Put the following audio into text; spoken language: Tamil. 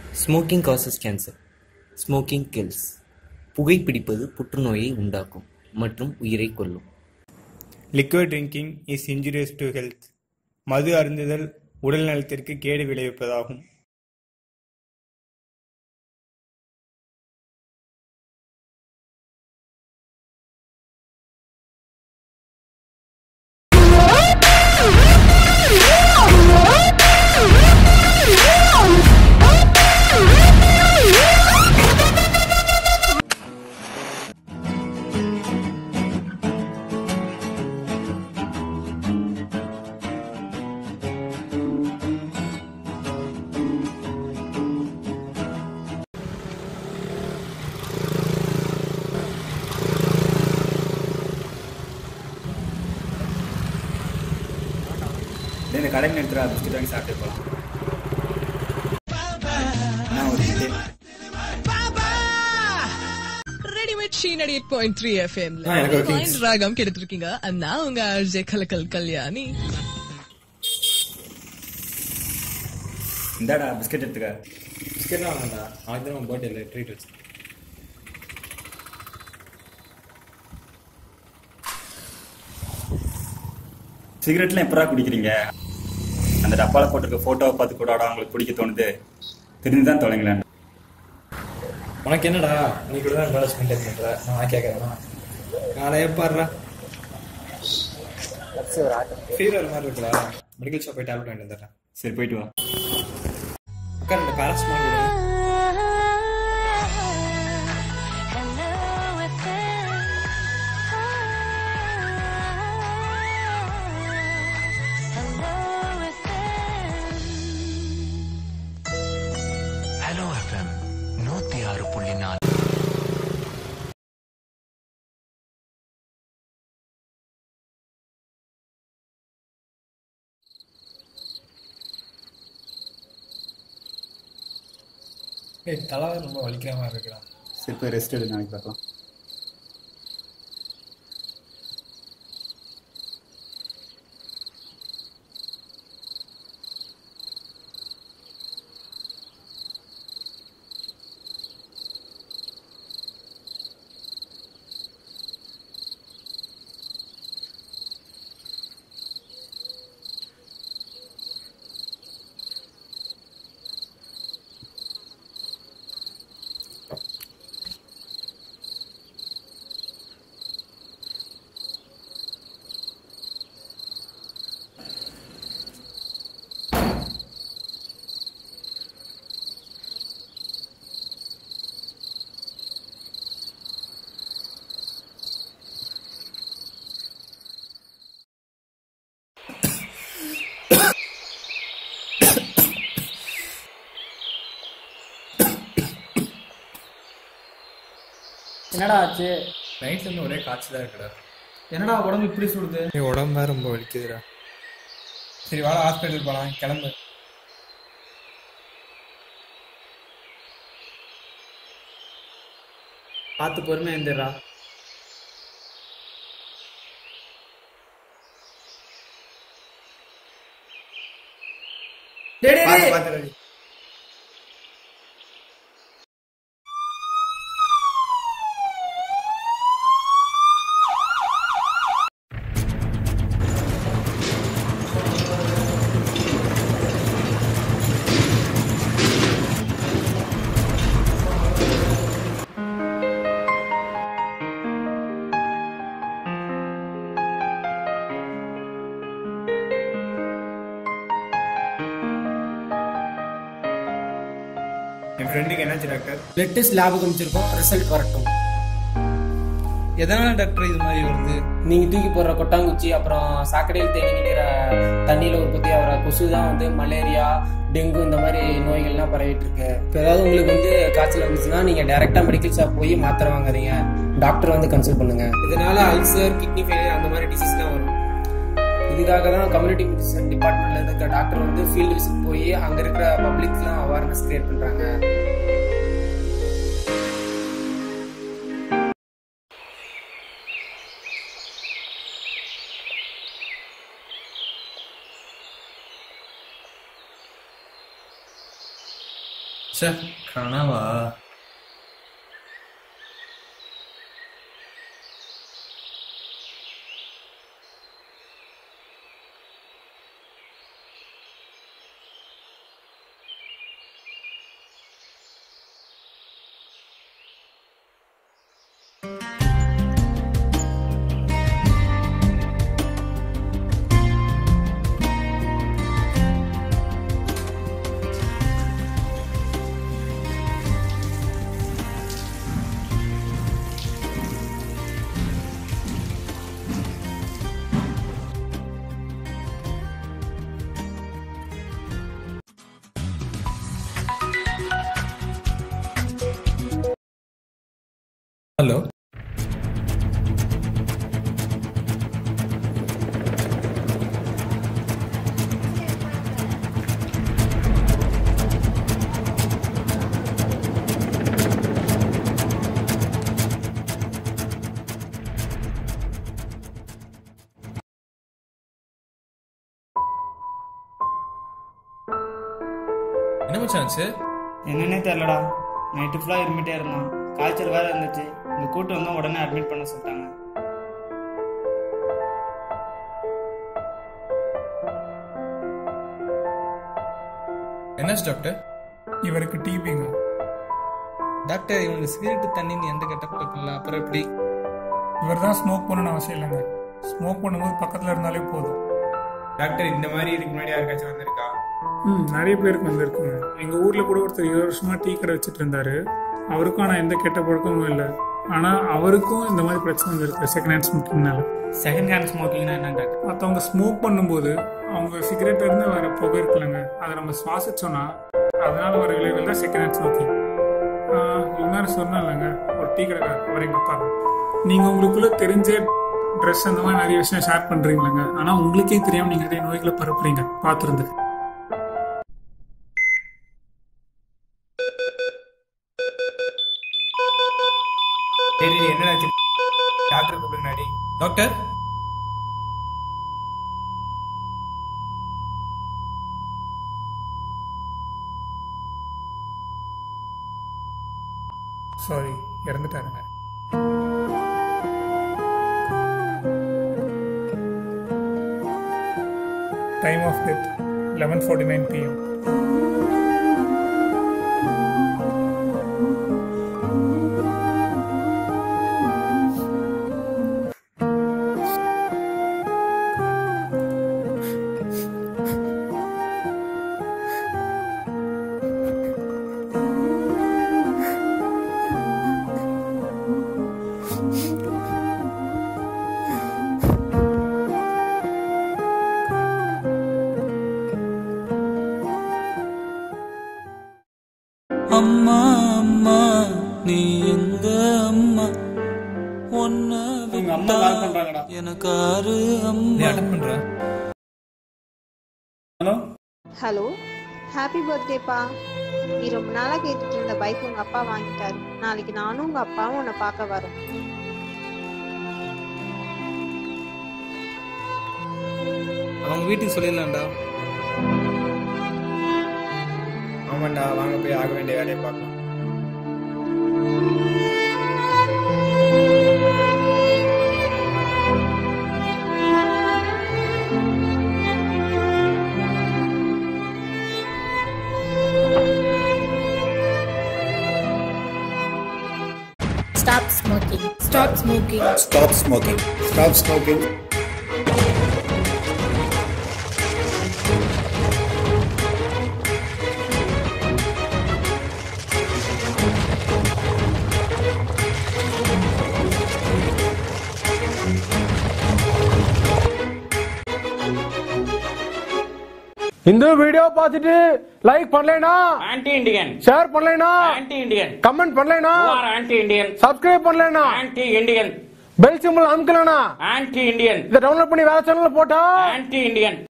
Smoking causes cancer smoking kills புகைப்பிடிப்பது புற்றுநோயை உண்டாக்கும் மற்றும் உயிரை கொல்லும் liquid drinking is injurious to health மது அருந்துதல் உடல் நலத்திற்கு கேடு விளைவிப்பதாகும் இந்த கடைக்கு நிறுத்துறா பிஸ்கட் வாங்கி சாப்பிட்டு போகலாம் நான் ஒரு இது. ரெடிமேட் ஷீன் அடி எயிட் பாயிண்ட் த்ரீ எஃப்எம்ல ஆ, எனக்கு okay. ராகம் கெடுத்திருக்கீங்க நான் உங்க அர்ஜே கலக்கல் கல்யாணி இந்தாடா பிஸ்கட் எடுத்துக்க பிஸ்கெட்லாம் வேணாம்டா நாளைக்கு தான் பர்த்டேல ட்ரீட் வச்சு சிகரெட்லாம் எப்படா குடிக்கிறீங்க அந்த டப்பால போட்டிருக்க போட்டோவை பார்த்து கூட உங்களுக்கு குடிக்க தோணுது தெரிஞ்சு தான் தொலைங்களேன் உனக்கு என்னடா நீ கூட தான் மேலே மெயின்டைன் பண்ற நான் கேட்கறேன் நாளே பாடுறா ஃபீவர் மாதிரி இருக்குடா மெடிக்கல் ஷாப் போய் டேப்லெட் வாங்கிட்டு வந்துடுறேன் சரி போயிட்டு வா அக்கா ரெண்டு பேரஸ்மால் கொடுங்க ஹலோ எஃப்எம் நூத்தி ஆறு புள்ளி நாலு ஏய் தலை ரொம்ப வலிக்கிற மாதிரி இருக்குடா சரி போய் ரெஸ்ட் எடு நாளைக்கு பார்க்கலாம் என்னடா ஆச்சு நைட்ல இருந்து ஒரே காய்ச்சலா இருக்குடா என்னடா உடம்பு இப்படி சுடுது நீ உடம்பு ரொம்ப வலிக்குதுடா சரி வாடா ஹாஸ்பிட்டல் போலாம் கிளம்பு பார்த்து பொறுமையா இருந்துடுறா டேய், டேய், பார்த்து டேய். பார்த்து ready. என் ஃப்ரெண்டுக்கு என்னாச்சு டாக்டர் பிளட் டெஸ்ட் லேபுக்கு அமைச்சிருக்கோம் ரிசல்ட் வரட்டும் எதனால டாக்டர் இது மாதிரி வருது நீங்க தூக்கி போடுற கொட்டாங்குச்சி அப்புறம் சாக்கடையில் தேங்கி நிற்கிற தண்ணியில உற்பத்தி ஆகிற கொசு தான் வந்து மலேரியா டெங்கு இந்த மாதிரி நோய்கள்லாம் பரவிட்டு இருக்கு இப்போ ஏதாவது உங்களுக்கு வந்து காய்ச்சல் வந்துச்சுன்னா நீங்க டைரக்டா மெடிக்கல் ஷாப் போய் மாத்திரை வாங்காதீங்க டாக்டர் வந்து கன்சல்ட் பண்ணுங்க இதனால அல்சர் கிட்னி ஃபெயிலியர் அந்த மாதிரி டிசீஸ்லாம் வரும் இதுக்காக தான் கம்யூனிட்டி மெடிசன் டிபார்ட்மெண்ட்ல இருக்க டாக்டர் வந்து ஃபீல்டு விசிட் போய் அங்க இருக்கிற பப்ளிக்லாம் அவேர்னஸ் கிரியேட் பண்றாங்க ச்சே கனவா ஹலோ என்ன மச்சான் ஆச்சு என்னன்னே தெரிலடா நைட்டு ஃபுல்லாக இருமிட்டே இருந்தான் காய்ச்சல் வேற இருந்துச்சு இந்த கூட்டு வந்து உடனே அட்மிட் பண்ண சொல்லிட்டாங்க என்னாச்சு டாக்டர் இவருக்கு டிபிங்க டாக்டர் இவனுக்கு சிகரெட் தண்ணின்னு எந்த கெட்ட பழக்கம் இல்லை அப்புறம் எப்படி இவர் தான் ஸ்மோக் பண்ணணும்னு அவசியம் இல்லைங்க ஸ்மோக் பண்ணும்போது பக்கத்தில் இருந்தாலே போதும் டாக்டர் இந்த மாதிரி இதுக்கு முன்னாடி யாருக்காச்சும் வந்திருக்கா ம் நிறைய பேருக்கு வந்திருக்குங்க எங்கள் ஊரில் கூட ஒருத்தர் இருபது வருஷமா டீ கடை வச்சுட்டு இருந்தாரு அவருக்கும் ஆனால் எந்த கெட்ட பழக்கமும் இல்லை ஆனால் அவருக்கும் இந்த மாதிரி பிரச்சனை வந்திருக்கு செகண்ட் ஹேண்ட் ஸ்மோக்கிங்னால செகண்ட் ஹேண்ட் ஸ்மோக்கிங்னா என்ன டாக்டர் மற்றவங்க ஸ்மோக் பண்ணும்போது அவங்க சிகரெட்ல இருந்து வர புகை இருக்குல்லங்க அதை நம்ம சுவாசிச்சோம்னா அதனால வர விளைவுகள் தான் செகண்ட் ஹேண்ட் ஸ்மோக்கிங் இவங்க சொன்னாலங்க ஒரு டீ கடைக்காரர் அவர் எங்கள் அப்பா நீங்கள் உங்களுக்குள்ள தெரிஞ்ச ட்ரெஸ் அந்த மாதிரி நிறைய விஷயம் ஷேர் பண்ணுறீங்களங்க ஆனால் உங்களுக்கே தெரியாமல் நீங்கள் நிறைய நோய்களை பரப்புறீங்க பார்த்துருந்துக்கு சரி என்னடாச்சு டாக்டர் கூப்பிடுங்க டாக்டர் சாரி இறந்துட்டாருங்க time of death eleven forty nine PM அம்மா அம்மா நீ எங்க அம்மா ஒன்ன உங்க அம்மா கால் பண்றாங்கடா எனக்கு ஆறு நீ அம்மா அட்டன் பண்ற ஹலோ ஹலோ ஹாப்பி பர்த்டேப்பா நீ ரொம்ப நாளா கேட்டுட்டு இருந்த பைக் உங்க அப்பா வாங்கிட்டாரு நாளைக்கு நானும் உங்க அப்பாவும் உன்னை பார்க்க வரோம் அவங்க வீட்டுக்கு சொல்லிடலாம்டா ஆமாண்டா வாங்க போய் ஆக வேண்டிய வேலையை பார்க்கலாம் Stop smoking. Stop smoking. Stop smoking. Stop smoking. இந்த வீடியோ பார்த்துட்டு லைக் பண்ணலைனா ஆன்டி இண்டியன் ஷேர் பண்ணலைனா ஆன்டி இண்டியன் கமெண்ட் பண்ணலைனா ஆன்டி இண்டியன் சப்ஸ்கிரைப் பண்ணலைனா ஆன்டி இண்டியன் பெல் சிம்பிள் அமுக்கலனா ஆன்டி இண்டியன் இதை டவுன்லோட் பண்ணி வேற சேனல்ல போட்டா ஆன்டி இண்டியன்